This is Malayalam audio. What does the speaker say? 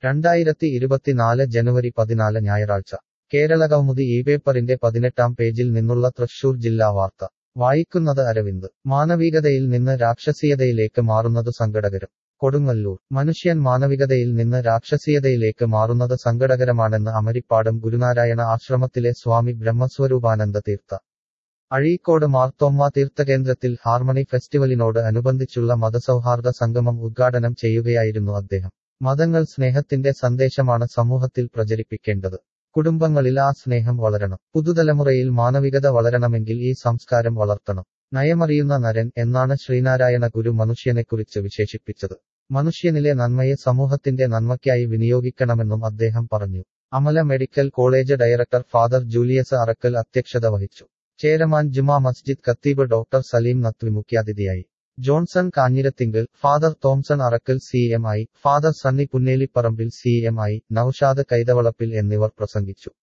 രണ്ടായിരത്തി ഇരുപത്തിനാല് ജനുവരി പതിനാല് ഞായറാഴ്ച കേരളകൗമുദി ഈ പേപ്പറിന്റെ പതിനെട്ടാം പേജിൽ നിന്നുള്ള തൃശൂർ ജില്ലാ വാർത്ത വായിക്കുന്നത് അരവിന്ദ് മാനവികതയിൽ നിന്ന് രാക്ഷസീയതയിലേക്ക് മാറുന്നത് സങ്കടകരം കൊടുങ്ങല്ലൂർ മനുഷ്യൻ മാനവികതയിൽ നിന്ന് രാക്ഷസീയതയിലേക്ക് മാറുന്നത് സങ്കടകരമാണെന്ന് അമരിപ്പാടം ഗുരുനാരായണ ആശ്രമത്തിലെ സ്വാമി ബ്രഹ്മസ്വരൂപാനന്ദ തീർത്ഥ അഴീക്കോട് മാർത്തോമ്മ തീർത്ഥകേന്ദ്രത്തിൽ ഹാർമണി ഫെസ്റ്റിവലിനോട് അനുബന്ധിച്ചുള്ള മതസൗഹാർദ്ദ സംഗമം ഉദ്ഘാടനം ചെയ്യുകയായിരുന്നു അദ്ദേഹം മതങ്ങൾ സ്നേഹത്തിന്റെ സന്ദേശമാണ് സമൂഹത്തിൽ പ്രചരിപ്പിക്കേണ്ടത് കുടുംബങ്ങളിൽ ആ സ്നേഹം വളരണം പുതുതലമുറയിൽ മാനവികത വളരണമെങ്കിൽ ഈ സംസ്കാരം വളർത്തണം നയമറിയുന്ന നരൻ എന്നാണ് ശ്രീനാരായണ ഗുരു മനുഷ്യനെക്കുറിച്ച് വിശേഷിപ്പിച്ചത് മനുഷ്യനിലെ നന്മയെ സമൂഹത്തിന്റെ നന്മയ്ക്കായി വിനിയോഗിക്കണമെന്നും അദ്ദേഹം പറഞ്ഞു Amala medical college director father Julius Arakkal അധ്യക്ഷത വഹിച്ചു ചേരമാൻ ജുമാ മസ്ജിദ് ഖത്തീബ് ഡോക്ടർ സലീം നത്വി മുഖ്യാതിഥിയായി Johnson Kanjirathingal father Thomson Arakkal C M I father Sunny Punnelipparambil C M I Naushad Kaithavalappil എന്നിവർ പ്രസംഗിച്ചു